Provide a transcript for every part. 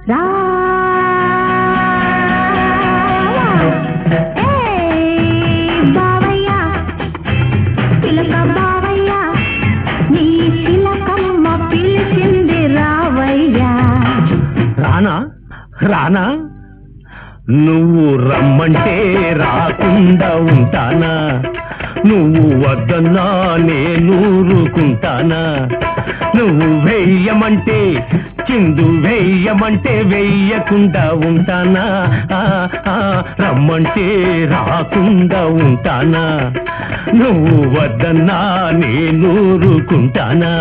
రా ఏయ్ బావయ్య చిలక బావయ్య నీ చిలకమ్మ పిలిచింది రావయ్యా రానా రానా నువ్వు రమ్మంటే రాకుండా ఉంటానా నువ్వు వద్దన్నా నేనూరుకుంటానా నువ్వు వెయ్యమంటే చిందు వెయ్యమంటే వెయ్యకుండా ఉంటానా ఆ, ఆ, రమ్మంటే రాకుండా ఉంటానా నువ్వు వద్దన్నా నేనూరుకుంటానా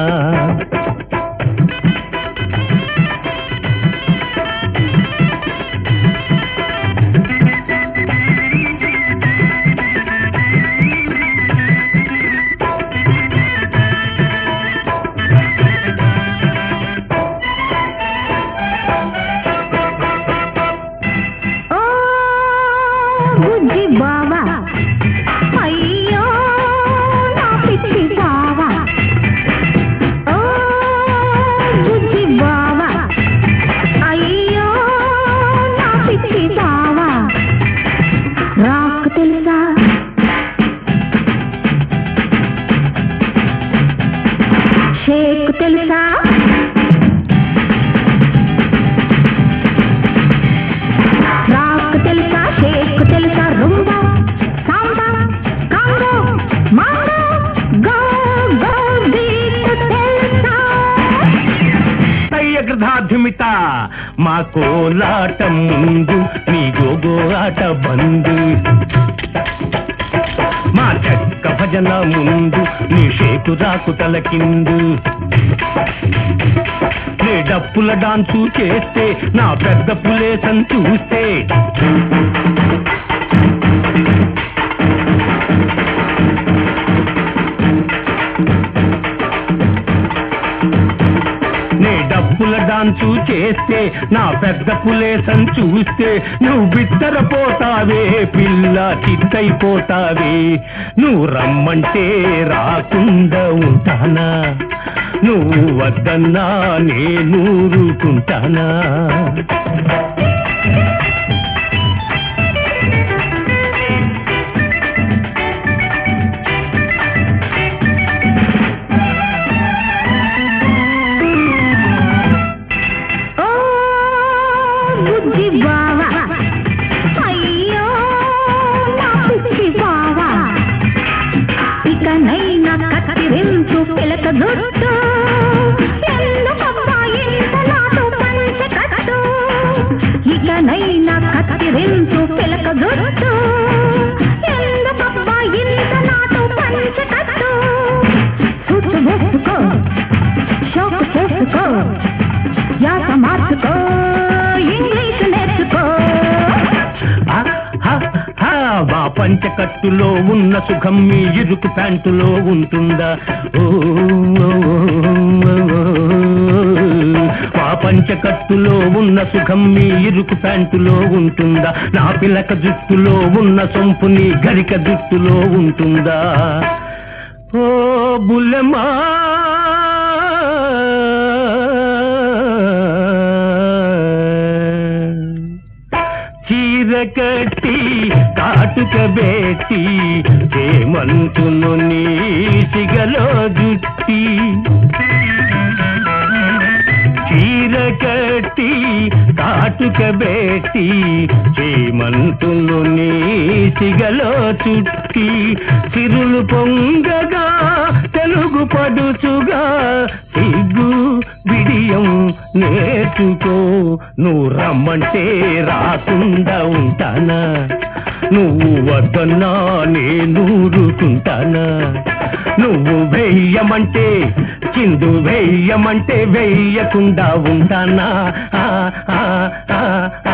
ఓ బుజ్జి బావా అయ్యో నా పిచ్చి బావా ఓ బుజ్జి బావా అయ్యో నా పిచ్చి బావా రాకు తెలుసా షేక్ తెలుసా రాక్ తెలుసా షేక్ తెలుసా rumba samba conga mango go go beat తెలుసా అయ్యగ్రధాధిమిత మా కోలాటం ముందు నీ గోగోలాట బందు మా చెక్క భజన ముందు నీ షేకు రాకు తలకిందు నీ డప్పుల డాన్సు చేస్తే నా పెద్ద పులేసం చూస్తే నీ డప్పుల డాన్సు చేస్తే నా పెద్ద పులేసం చూస్తే నువ్వు బిత్తరపోతావే పిల్ల చిత్తైపోతావే నువ్వు రమ్మంటే రాకుండా ఉంటానా నువ్వు వద్దన్నా నేనూరుకుంటానా ఓ బుజ్జి బావా అయ్యో నా పిచ్చి బావా ఇకనైనా కత్తిరించు పిలక జుట్టు ఎందుకమ్మా ఇంత నాటు పంచ కట్టు ఇకనైనా కత్తిరించు పిలక జుట్టు ఎందుకమ్మా ఇంత నాటు పంచ కట్టు చుట్టు వేసుకో షోకు చేసుకో యాస మార్చుకో ఇంగ్లీష్ నేర్చుకో ఆ, హ, హ, మా పంచకట్టులో ఉన్న సుఖం మీ ఇరుకు ప్యాంటులో ఉంటుందా ఓ, ఓ, ఓ, ఓ. మా పంచకట్టులో ఉన్న సుఖం మీ ఇరుకు ప్యాంటులో ఉంటుందా నా పిలక జుట్టులో ఉన్న సొంపు నీ గరిక జుట్టులో ఉంటుందా ఓ బుల్లెమా చీర కట్టి కాటుక బెట్టి హేమంతును నీ సిగలో జుట్టి చీర కట్టి కాటుక బెట్టి చేమంతులు నీ సిగలో చుట్టి సిరులు పొంగగా తెలుగు పడుచుగా సిగ్గు బిడియం నేర్చుకో నువ్వు రమ్మంటే రాకుండా ఉంటానా నువ్వు వద్దన్నా నేనూరుకుంటానా నువ్వు వెయ్యమంటే చిందు వెయ్యమంటే వెయ్యకుండా ఉంటానా ఆ, ఆ, ఆ,